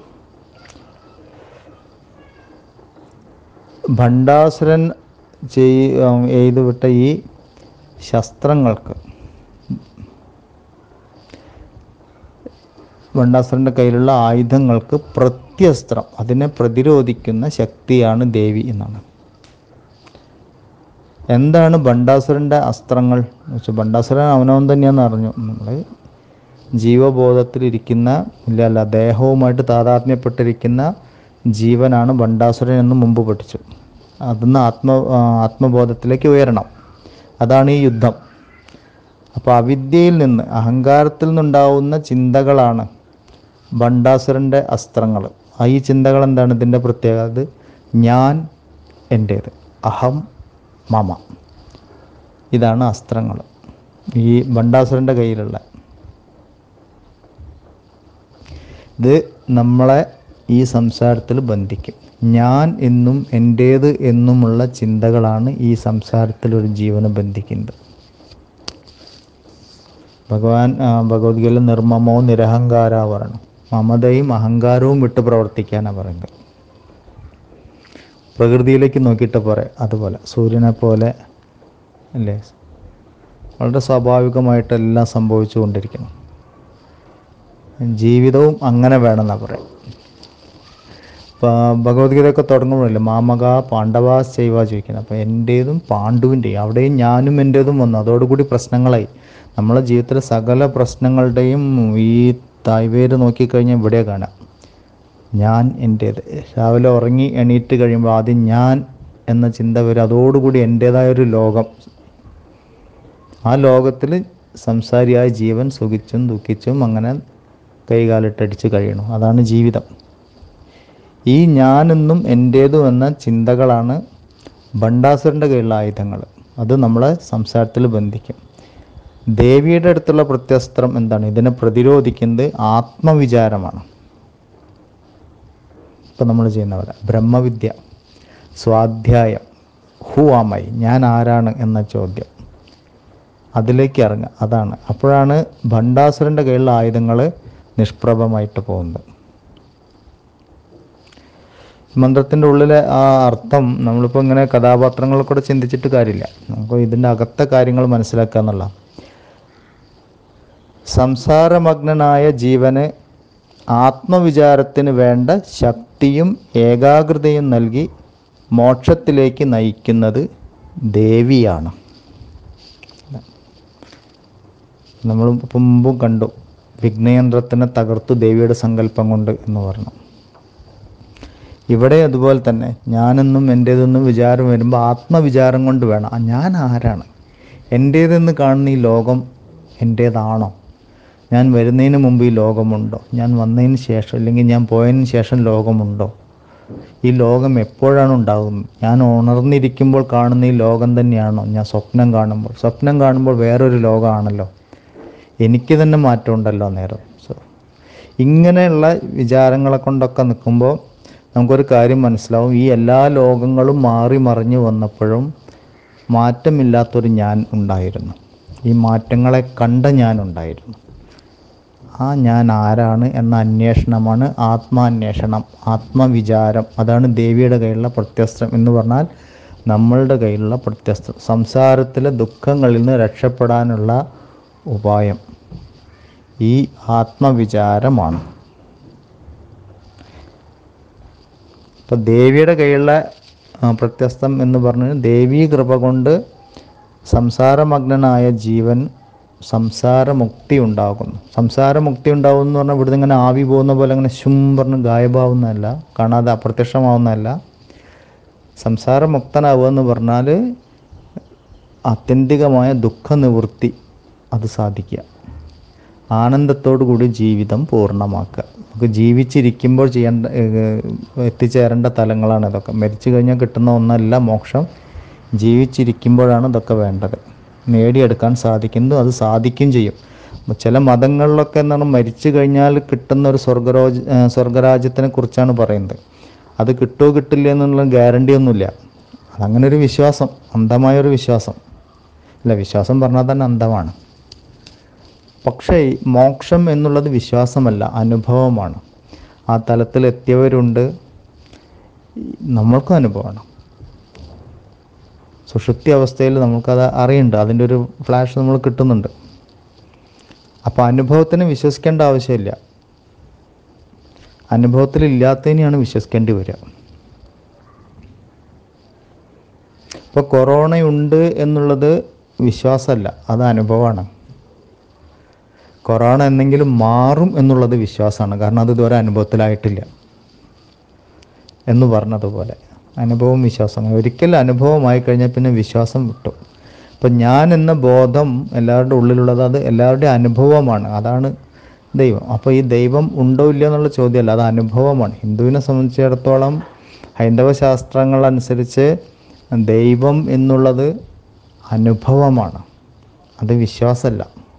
ഭണ്ഡാസുരൻ ചെയ് എയ്തു വിട്ട ഈ ശസ്ത്രങ്ങൾക്ക് ഭണ്ഡാസുരൻ്റെ കയ്യിലുള്ള ആയുധങ്ങൾക്ക് പ്രത്യസ്ത്രം അതിനെ പ്രതിരോധിക്കുന്ന ശക്തിയാണ് ദേവി എന്നാണ് എന്താണ് ഭണ്ഡാസുരൻ്റെ അസ്ത്രങ്ങൾ എന്ന് വെച്ചാൽ ഭണ്ഡാസുരൻ അവനവൻ തന്നെയാണെന്ന് അറിഞ്ഞു നമ്മൾ ജീവബോധത്തിലിരിക്കുന്ന ഇല്ല അല്ല ദേഹവുമായിട്ട് താതാത്മ്യപ്പെട്ടിരിക്കുന്ന ജീവനാണ് ഭണ്ഡാസുരൻ എന്ന് മുമ്പ് പഠിച്ചു അതിന്ന് ആത്മ ആ, ആത്മബോധത്തിലേക്ക് ഉയരണം അതാണ് ഈ യുദ്ധം അപ്പോൾ അവിദ്യയിൽ നിന്ന് അഹങ്കാരത്തിൽ നിന്നുണ്ടാവുന്ന ചിന്തകളാണ് ഭണ്ഡാസുരൻ്റെ അസ്ത്രങ്ങൾ ആ ഈ ചിന്തകൾ എന്താണ് ഇതിൻ്റെ പ്രത്യേകത അത് ഞാൻ എൻ്റേത് അഹം മമ ഇതാണ് അസ്ത്രങ്ങൾ ഈ ഭണ്ഡാസുരൻ്റെ കയ്യിലുള്ള ഇത് നമ്മളെ ഈ സംസാരത്തിൽ ബന്ധിക്കും ഞാൻ എന്നും എൻ്റേത് എന്നുമുള്ള ചിന്തകളാണ് ഈ സംസാരത്തിൽ ഒരു ജീവനെ ബന്ധിക്കുന്നത് ഭഗവാൻ ആ, ഭഗവത്ഗീതയിൽ നിർമ്മമോ നിരഹങ്കാര പറയണം മമതയും അഹങ്കാരവും വിട്ട് പ്രവർത്തിക്കാനാണ് പറയുന്നത് പ്രകൃതിയിലേക്ക് നോക്കിയിട്ട് പറയാം അതുപോലെ സൂര്യനെ പോലെ അല്ലേ വളരെ സ്വാഭാവികമായിട്ടെല്ലാം സംഭവിച്ചു കൊണ്ടിരിക്കണം ജീവിതവും അങ്ങനെ വേണമെന്നാണ് പറയാം ഇപ്പോൾ ഭഗവത്ഗീതയൊക്കെ തുടങ്ങുമ്പോഴല്ലേ മാമക പാണ്ഡവ ചെയ്വ ചോദിക്കുന്നത് അപ്പോൾ എൻ്റേതും പാണ്ഡുവിൻ്റെയും അവിടെയും ഞാനും എൻ്റേതും വന്നു അതോടുകൂടി പ്രശ്നങ്ങളായി നമ്മളെ ജീവിതത്തിലെ സകല പ്രശ്നങ്ങളുടെയും ഈ തായ്വേര് നോക്കിക്കഴിഞ്ഞാൽ ഇവിടെ കാണാം ഞാൻ എൻ്റേത് രാവിലെ ഉറങ്ങി എണീറ്റ് കഴിയുമ്പോൾ ആദ്യം ഞാൻ എന്ന ചിന്ത വരും അതോടുകൂടി എൻ്റേതായൊരു ലോകം ആ ലോകത്തിൽ സംസാരിയായ ജീവൻ സുഖിച്ചും ദുഃഖിച്ചും അങ്ങനെ കൈകാലിട്ടടിച്ച് കഴിയണം അതാണ് ജീവിതം ഈ ഞാനെന്നും എൻ്റേതും എന്ന ചിന്തകളാണ് ഭണ്ഡാസുരൻ്റെ കയ്യിലുള്ള ആയുധങ്ങൾ അത് നമ്മളെ സംസാരത്തിൽ ബന്ധിക്കും ദേവിയുടെ അടുത്തുള്ള പ്രത്യസ്ത്രം എന്താണ് ഇതിനെ പ്രതിരോധിക്കുന്നത് ആത്മവിചാരമാണ് ഇപ്പം നമ്മൾ ചെയ്യുന്നവരെ ബ്രഹ്മവിദ്യ സ്വാധ്യായം ഹു ആമൈ ഞാൻ ആരാണ് എന്ന ചോദ്യം അതിലേക്ക് ഇറങ്ങുക അതാണ് അപ്പോഴാണ് ഭണ്ഡാസുരൻ്റെ കയ്യിലുള്ള ആയുധങ്ങൾ നിഷ്പ്രഭമായിട്ട് പോകുന്നത് മന്ത്രത്തിൻ്റെ ഉള്ളിലെ ആ അർത്ഥം നമ്മളിപ്പോൾ ഇങ്ങനെ കഥാപാത്രങ്ങളെ കൂടെ ചിന്തിച്ചിട്ട് കാര്യമില്ല നമുക്ക് ഇതിൻ്റെ അകത്തെ കാര്യങ്ങൾ മനസ്സിലാക്കുക എന്നുള്ള സംസാരമഗ്നനായ ജീവന് ആത്മവിചാരത്തിന് വേണ്ട ശക്തിയും ഏകാഗ്രതയും നൽകി മോക്ഷത്തിലേക്ക് നയിക്കുന്നത് ദേവിയാണ് നമ്മൾ മുമ്പും കണ്ടു വിഘ്നയന്ത്രത്തിനെ തകർത്തു ദേവിയുടെ സങ്കല്പം കൊണ്ട് എന്ന് പറഞ്ഞു ഇവിടെ അതുപോലെ തന്നെ ഞാനെന്നും എൻ്റേതെന്നും വിചാരം വരുമ്പോൾ ആത്മവിചാരം കൊണ്ട് വേണം ആ ഞാൻ ആരാണ് എൻ്റേതെന്ന് കാണുന്ന ഈ ലോകം എൻ്റേതാണോ ഞാൻ വരുന്നതിന് മുമ്പ് ഈ ലോകമുണ്ടോ ഞാൻ വന്നതിന് ശേഷം അല്ലെങ്കിൽ ഞാൻ പോയതിന് ശേഷം ലോകമുണ്ടോ ഈ ലോകം എപ്പോഴാണ് ഉണ്ടാകുന്നത് ഞാൻ ഉണർന്നിരിക്കുമ്പോൾ കാണുന്ന ഈ ലോകം തന്നെയാണോ ഞാൻ സ്വപ്നം കാണുമ്പോൾ സ്വപ്നം കാണുമ്പോൾ വേറൊരു ലോകമാണല്ലോ എനിക്ക് തന്നെ മാറ്റമുണ്ടല്ലോ നേരം സോ ഇങ്ങനെയുള്ള വിചാരങ്ങളെ കൊണ്ടൊക്കെ നിൽക്കുമ്പോൾ നമുക്കൊരു കാര്യം മനസ്സിലാവും ഈ എല്ലാ ലോകങ്ങളും മാറി മറിഞ്ഞു വന്നപ്പോഴും മാറ്റമില്ലാത്തൊരു ഞാൻ ഉണ്ടായിരുന്നു ഈ മാറ്റങ്ങളെ കണ്ട ഞാൻ ഉണ്ടായിരുന്നു ആ ഞാൻ ആരാണ് എന്ന അന്വേഷണമാണ് ആത്മാന്വേഷണം ആത്മവിചാരം അതാണ് ദേവിയുടെ കയ്യിലുള്ള പ്രത്യസ്ത്രം എന്ന് പറഞ്ഞാൽ നമ്മളുടെ കയ്യിലുള്ള പ്രത്യസ്ത്രം സംസാരത്തിലെ ദുഃഖങ്ങളിൽ നിന്ന് രക്ഷപ്പെടാനുള്ള ഉപായം ഈ ആത്മവിചാരമാണ് ഇപ്പം ദേവിയുടെ കയ്യിലുള്ള ആ, പ്രത്യസ്തം എന്ന് പറഞ്ഞാൽ ദേവീ കൃപ കൊണ്ട് സംസാരമഗ്നനായ ജീവൻ സംസാരമുക്തി ഉണ്ടാകുന്നു സംസാരമുക്തി ഉണ്ടാകും എന്ന് പറഞ്ഞാൽ ഇവിടുന്ന് ഇങ്ങനെ ആവി പോകുന്ന പോലെ അങ്ങനെ ശും പറഞ്ഞ് ഗായബാവുന്നതല്ല കാണാതെ അപ്രത്യക്ഷമാവുന്നതല്ല സംസാരമുക്തനാവുക എന്ന് പറഞ്ഞാൽ ആത്യന്തികമായ ദുഃഖനിവൃത്തി അത് സാധിക്കുക ആനന്ദത്തോടു കൂടി ജീവിതം പൂർണ്ണമാക്കുക നമുക്ക് ജീവിച്ചിരിക്കുമ്പോൾ ചെയ്യേണ്ട ഏഹ്, എത്തിച്ചേരേണ്ട തലങ്ങളാണ് ഇതൊക്കെ മരിച്ചു കഴിഞ്ഞാൽ കിട്ടുന്ന ഒന്നല്ല മോക്ഷം ജീവിച്ചിരിക്കുമ്പോഴാണ് ഇതൊക്കെ വേണ്ടത് നേടിയെടുക്കാൻ സാധിക്കുന്നു അത് സാധിക്കും ചെയ്യും അപ്പോൾ ചില മതങ്ങളിലൊക്കെ എന്താണ് മരിച്ചു കഴിഞ്ഞാൽ കിട്ടുന്ന ഒരു സ്വർഗരോജ ഏഹ്, സ്വർഗരാജ്യത്തിനെ കുറിച്ചാണ് പറയുന്നത് അത് കിട്ടുമോ കിട്ടില്ല എന്നുള്ള ഗ്യാരണ്ടി ഒന്നുമില്ല അതങ്ങനെ ഒരു വിശ്വാസം അന്ധമായൊരു വിശ്വാസം അല്ല വിശ്വാസം പറഞ്ഞാൽ തന്നെ അന്ധമാണ് പക്ഷേ ഈ മോക്ഷം എന്നുള്ളത് വിശ്വാസമല്ല അനുഭവമാണ് ആ തലത്തിൽ എത്തിയവരുണ്ട് ഈ നമ്മൾക്കും അനുഭവമാണ് സുഷുപ്തി അവസ്ഥയിൽ നമുക്കത് അറിയുന്നുണ്ട് അതിൻ്റെ ഒരു ഫ്ലാഷ് നമ്മൾ കിട്ടുന്നുണ്ട് അപ്പോൾ അനുഭവത്തിന് വിശ്വസിക്കേണ്ട ആവശ്യമില്ല അനുഭവത്തിലില്ലാത്തതിനെയാണ് വിശ്വസിക്കേണ്ടി വരിക ഇപ്പോൾ കൊറോണയുണ്ട് എന്നുള്ളത് വിശ്വാസമല്ല അത് അനുഭവമാണ് കൊറോണ എന്തെങ്കിലും മാറും എന്നുള്ളത് വിശ്വാസമാണ് കാരണം അത് ഇതുവരെ അനുഭവത്തിലായിട്ടില്ല എന്ന് പറഞ്ഞതുപോലെ അനുഭവം വിശ്വാസം ഒരിക്കൽ അനുഭവമായി കഴിഞ്ഞാൽ പിന്നെ വിശ്വാസം വിട്ടു അപ്പം ഞാൻ എന്ന ബോധം എല്ലാവരുടെ ഉള്ളിലുള്ളത് അത് എല്ലാവരുടെയും അനുഭവമാണ് അതാണ് ദൈവം അപ്പോൾ ഈ ദൈവം ഉണ്ടോ ഇല്ലയോ എന്നുള്ള ചോദ്യമല്ല അത് അനുഭവമാണ് ഹിന്ദുവിനെ സംബന്ധിച്ചിടത്തോളം ഹൈന്ദവ ശാസ്ത്രങ്ങൾ അനുസരിച്ച് ദൈവം എന്നുള്ളത് അനുഭവമാണ് അത് വിശ്വാസമല്ല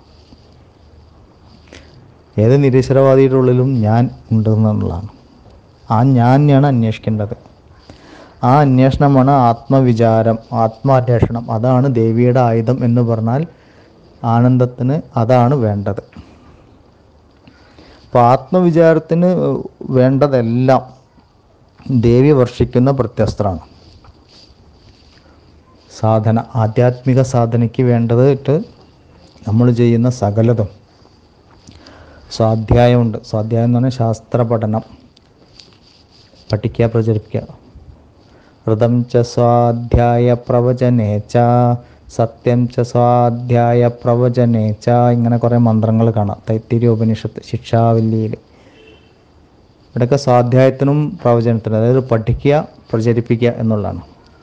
ഏത് നിരീശ്വരവാദിയുടെ ഉള്ളിലും ഞാൻ ഉണ്ടെന്നുള്ളതാണ് ആ ഞാനെയാണ് അന്വേഷിക്കേണ്ടത് ആ അന്വേഷണമാണ് ആത്മവിചാരം ആത്മാന്വേഷണം അതാണ് ദേവിയുടെ ആയുധം എന്ന് പറഞ്ഞാൽ ആനന്ദത്തിന് അതാണ് വേണ്ടത് അപ്പോൾ ആത്മവിചാരത്തിന് വേണ്ടതെല്ലാം ദേവി വർഷിക്കുന്ന പ്രത്യസ്ത്രമാണ് സാധന ആധ്യാത്മിക സാധനയ്ക്ക് വേണ്ടത് ഇട്ട് നമ്മൾ ചെയ്യുന്ന സകലതും സ്വാധ്യായമുണ്ട് സ്വാധ്യായം എന്ന് പറഞ്ഞാൽ ശാസ്ത്ര പഠനം പഠിക്കുക പ്രചരിപ്പിക്കുക ഋതം ച സ്വാധ്യായ പ്രവചനേ ച സത്യം ച സ്വാധ്യായ പ്രവചനേ ച ഇങ്ങനെ കുറേ മന്ത്രങ്ങൾ കാണാം തൈത്തിരി ഉപനിഷത്ത് ശിക്ഷാവല്ലിയിൽ ഇവിടെയൊക്കെ സ്വാധ്യായത്തിനും പ്രവചനത്തിനും അതായത് പഠിക്കുക പ്രചരിപ്പിക്കുക എന്നുള്ളതാണ്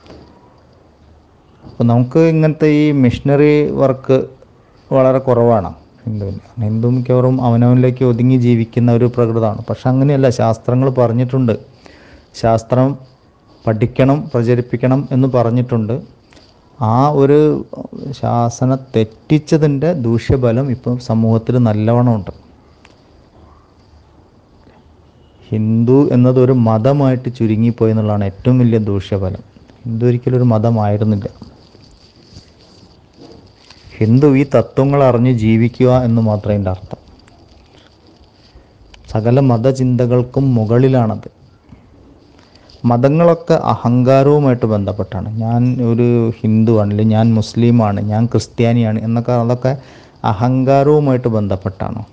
അപ്പോൾ നമുക്ക് ഇങ്ങനത്തെ ഈ മിഷണറി വർക്ക് വളരെ കുറവാണ് ഹിന്ദുവിന് ഹിന്ദു മിക്കവാറും അവനവനിലേക്ക് ഒതുങ്ങി ജീവിക്കുന്ന ഒരു പ്രകൃതമാണ് പക്ഷെ അങ്ങനെയല്ല ശാസ്ത്രങ്ങൾ പറഞ്ഞിട്ടുണ്ട് ശാസ്ത്രം പഠിക്കണം പ്രചരിപ്പിക്കണം എന്ന് പറഞ്ഞിട്ടുണ്ട് ആ ഒരു ശാസന തെറ്റിച്ചതിൻ്റെ ദൂഷ്യഫലം ഇപ്പം സമൂഹത്തിൽ നല്ലവണ്ണമുണ്ട് ഹിന്ദു എന്നത് ഒരു മതമായിട്ട് ചുരുങ്ങിപ്പോയി എന്നുള്ളതാണ് ഏറ്റവും വലിയ ദൂഷ്യഫലം ഹിന്ദു ഒരിക്കലും ഒരു മതമായിരുന്നില്ല ഹിന്ദു ഈ തത്വങ്ങൾ അറിഞ്ഞ് ജീവിക്കുക എന്ന് മാത്രമേ എൻ്റെ അർത്ഥം സകല മതചിന്തകൾക്കും മുകളിലാണത് മതങ്ങളൊക്കെ അഹങ്കാരവുമായിട്ട് ബന്ധപ്പെട്ടാണ് ഞാൻ ഒരു ഹിന്ദുവാണ് അല്ലെങ്കിൽ ഞാൻ മുസ്ലിമാണ് ഞാൻ ക്രിസ്ത്യാനിയാണ് എന്നൊക്കെ അതൊക്കെ അഹങ്കാരവുമായിട്ട് ബന്ധപ്പെട്ടാണ്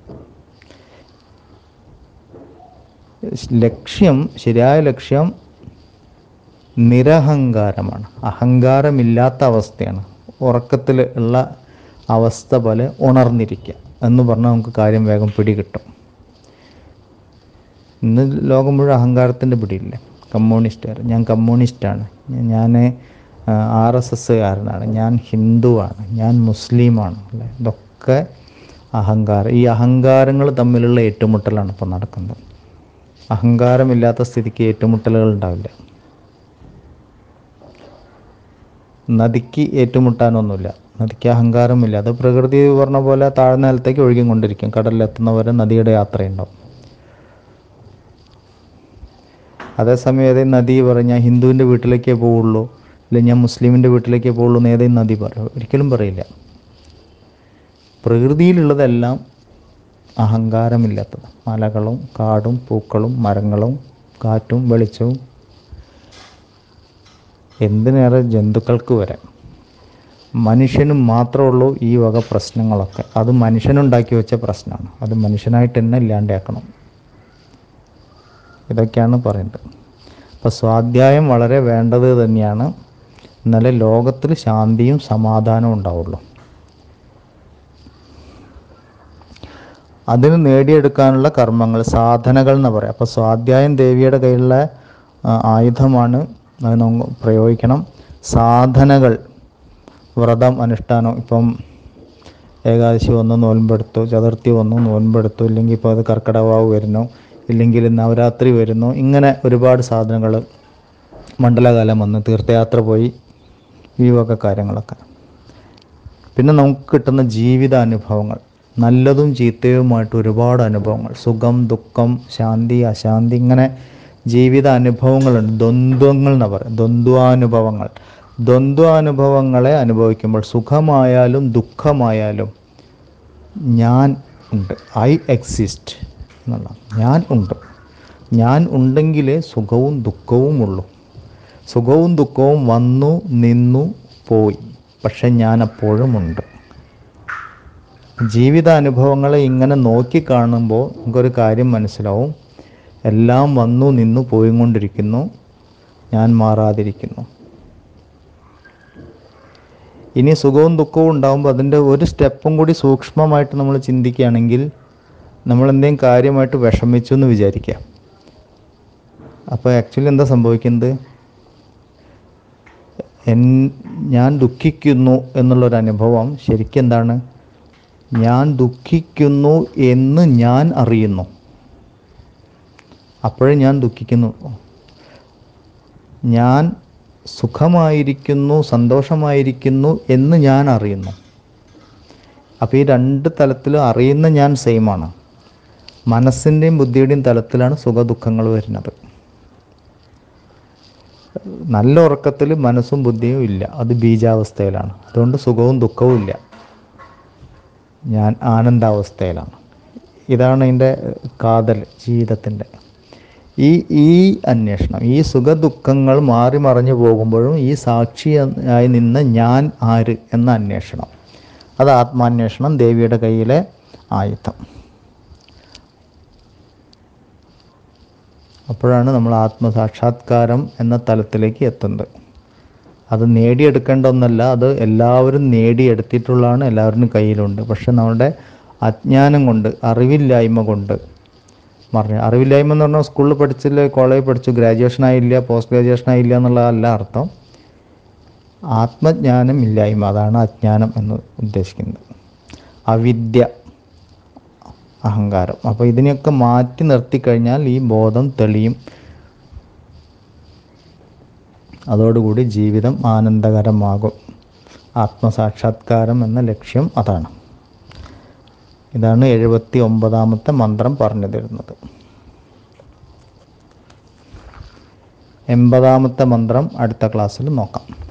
ലക്ഷ്യം ശരിയായ ലക്ഷ്യം നിരഹങ്കാരമാണ് അഹങ്കാരമില്ലാത്ത അവസ്ഥയാണ് ഉറക്കത്തിൽ ഉള്ള അവസ്ഥ പോലെ ഉണർന്നിരിക്കുക എന്ന് പറഞ്ഞാൽ നമുക്ക് കാര്യം വേഗം പിടികിട്ടും ഇന്ന് ലോകം മുഴുവൻ അഹങ്കാരത്തിൻ്റെ പിടിയില്ലേ കമ്മ്യൂണിസ്റ്റുകാർ ഞാൻ കമ്മ്യൂണിസ്റ്റാണ് ഞാൻ ആർ എസ് എസ്സുകാരനാണ് ഞാൻ ഹിന്ദുവാണ് ഞാൻ മുസ്ലിമാണ് അല്ലേ ഇതൊക്കെ അഹങ്കാരം ഈ അഹങ്കാരങ്ങൾ തമ്മിലുള്ള ഏറ്റുമുട്ടലാണ് ഇപ്പോൾ നടക്കുന്നത് അഹങ്കാരമില്ലാത്ത സ്ഥിതിക്ക് ഏറ്റുമുട്ടലുകൾ ഉണ്ടാവില്ല നദിക്ക് ഏറ്റുമുട്ടാനൊന്നുമില്ല നദിക്ക് അഹങ്കാരമില്ല അത് പ്രകൃതി പറഞ്ഞ പോലെ താഴ്ന്ന നിലത്തേക്ക് ഒഴുകിക്കൊണ്ടിരിക്കും കടലിലെത്തുന്നവരെ നദിയുടെ യാത്രയുണ്ടാവും അതേസമയം ഏതേ നദി പറയും ഞാൻ ഹിന്ദുവിൻ്റെ വീട്ടിലേക്കേ പോവുള്ളൂ അല്ലെങ്കിൽ ഞാൻ മുസ്ലിമിൻ്റെ വീട്ടിലേക്കേ പോവുള്ളൂ എന്ന് ഏതേ നദി പറയും ഒരിക്കലും പറയില്ല പ്രകൃതിയിലുള്ളതെല്ലാം അഹങ്കാരമില്ലാത്തത് മലകളും കാടും പൂക്കളും മരങ്ങളും കാറ്റും വെളിച്ചവും എന്തിനേറെ ജന്തുക്കൾക്ക് വരെ മനുഷ്യന് മാത്രമേ ഉള്ളൂ ഈ വക പ്രശ്നങ്ങളൊക്കെ അത് മനുഷ്യനുണ്ടാക്കി വെച്ച പ്രശ്നമാണ് അത് മനുഷ്യനായിട്ട് തന്നെ ഇല്ലാണ്ടാക്കണം ഇതൊക്കെയാണ് പറയുന്നത് അപ്പോൾ സ്വാധ്യായം വളരെ വേണ്ടത് തന്നെയാണ് എന്നാലേ ലോകത്തിൽ ശാന്തിയും സമാധാനവും ഉണ്ടാവുള്ളൂ അതിന് നേടിയെടുക്കാനുള്ള കർമ്മങ്ങൾ സാധനകൾ എന്ന് പറയാം അപ്പോൾ സ്വാധ്യായം ദേവിയുടെ കയ്യിലുള്ള ആ, ആയുധമാണ് അത് നമുക്ക് പ്രയോഗിക്കണം സാധനകൾ വ്രതം അനുഷ്ഠാനം ഇപ്പം ഏകാദശി വന്നു നോൻപെടുത്തു ചതുർത്ഥി വന്നു നോൻപെടുത്തു ഇല്ലെങ്കിൽ ഇപ്പോൾ അത് കർക്കിടവാവ് വരുന്നു ഇല്ലെങ്കിൽ നവരാത്രി വരുന്നു ഇങ്ങനെ ഒരുപാട് സാധനങ്ങൾ മണ്ഡലകാലം വന്ന് തീർത്ഥയാത്ര പോയി ഈ വക കാര്യങ്ങളൊക്കെ പിന്നെ നമുക്ക് കിട്ടുന്ന ജീവിതാനുഭവങ്ങൾ നല്ലതും ചീത്തയുമായിട്ട് ഒരുപാട് അനുഭവങ്ങൾ സുഖം ദുഃഖം ശാന്തി അശാന്തി ഇങ്ങനെ ജീവിത അനുഭവങ്ങളുണ്ട് ദ്വന്ദ്വങ്ങൾ എന്ന് പറയും ദ്വന്ദ്വാനുഭവങ്ങൾ ദ്വന്ദ്വാനുഭവങ്ങളെ അനുഭവിക്കുമ്പോൾ സുഖമായാലും ദുഃഖമായാലും ഞാൻ ഉണ്ട് ഐ എക്സിസ്റ്റ് എന്നുള്ള ഞാൻ ഉണ്ട് ഞാൻ ഉണ്ടെങ്കിലേ സുഖവും ദുഃഖവും ഉള്ളൂ സുഖവും ദുഃഖവും വന്നു നിന്നു പോയി പക്ഷെ ഞാൻ അപ്പോഴും ഉണ്ട് ജീവിതാനുഭവങ്ങളെ ഇങ്ങനെ നോക്കി കാണുമ്പോൾ നമുക്കൊരു കാര്യം മനസ്സിലാവും എല്ലാം വന്നു നിന്നു പോയിക്കൊണ്ടിരിക്കുന്നു ഞാൻ മാറാതിരിക്കുന്നു ഇനി സുഖവും ദുഃഖവും ഉണ്ടാകുമ്പോൾ അതിൻ്റെ ഒരു സ്റ്റെപ്പും കൂടി സൂക്ഷ്മമായിട്ട് നമ്മൾ ചിന്തിക്കുകയാണെങ്കിൽ നമ്മൾ എന്തെങ്കിലും കാര്യമായിട്ട് വിഷമിച്ചു എന്ന് വിചാരിക്കുക അപ്പോൾ ആക്ച്വലി എന്താ സംഭവിക്കുന്നത് എൻ ഞാൻ ദുഃഖിക്കുന്നു എന്നുള്ളൊരു അനുഭവം ശരിക്കും എന്താണ് ഞാൻ ദുഃഖിക്കുന്നു എന്ന് ഞാൻ അറിയുന്നു അപ്പോഴേ ഞാൻ ദുഃഖിക്കുന്നു ഞാൻ സുഖമായിരിക്കുന്നു സന്തോഷമായിരിക്കുന്നു എന്ന് ഞാൻ അറിയുന്നു അപ്പോൾ ഈ രണ്ട് തലത്തിലും അറിയുന്ന ഞാൻ സെയിമാണ് മനസ്സിൻ്റെയും ബുദ്ധിയുടെയും തലത്തിലാണ് സുഖദുഃഖങ്ങൾ വരുന്നത് നല്ല ഉറക്കത്തിൽ മനസ്സും ബുദ്ധിയും ഇല്ല അത് ബീജാവസ്ഥയിലാണ് അതുകൊണ്ട് സുഖവും ദുഃഖവും ഇല്ല ഞാൻ ആനന്ദാവസ്ഥയിലാണ് ഇതാണ് എൻ്റെ കാതൽ ജീവിതത്തിൻ്റെ ഈ ഈ അന്വേഷണം ഈ സുഖദുഃഖങ്ങൾ മാറി മറിഞ്ഞു പോകുമ്പോഴും ഈ സാക്ഷിയായി നിന്ന് ഞാൻ ആര് എന്ന അന്വേഷണം അത് ആത്മാന്വേഷണം ദേവിയുടെ കയ്യിലെ ആയുധം അപ്പോഴാണ് നമ്മൾ ആത്മസാക്ഷാത്കാരം എന്ന തലത്തിലേക്ക് എത്തുന്നത് അത് നേടിയെടുക്കേണ്ട ഒന്നല്ല അത് എല്ലാവരും നേടിയെടുത്തിട്ടുള്ളതാണ് എല്ലാവരുടെയും കയ്യിലുണ്ട് പക്ഷെ നമ്മുടെ അജ്ഞാനം കൊണ്ട് അറിവില്ലായ്മ കൊണ്ട് മറിഞ്ഞു അറിവില്ലായ്മ എന്ന് പറഞ്ഞാൽ സ്കൂളിൽ പഠിച്ചില്ല കോളേജിൽ പഠിച്ചു ഗ്രാജുവേഷൻ ആയില്ല പോസ്റ്റ് ഗ്രാജുവേഷൻ ആയില്ല എന്നുള്ളതല്ല അർത്ഥം ആത്മജ്ഞാനം ഇല്ലായ്മ അതാണ് അജ്ഞാനം എന്ന് ഉദ്ദേശിക്കുന്നത് അവിദ്യ അഹങ്കാരം അപ്പോൾ ഇതിനെയൊക്കെ മാറ്റി നിർത്തിക്കഴിഞ്ഞാൽ ഈ ബോധം തെളിയും അതോടുകൂടി ജീവിതം ആനന്ദകരമാകും ആത്മസാക്ഷാത്കാരം എന്ന ലക്ഷ്യം അതാണ് ഇതാണ് എഴുപത്തി ഒമ്പതാമത്തെ മന്ത്രം പറഞ്ഞു തരുന്നത് എൺപതാമത്തെ മന്ത്രം അടുത്ത ക്ലാസ്സിൽ നോക്കാം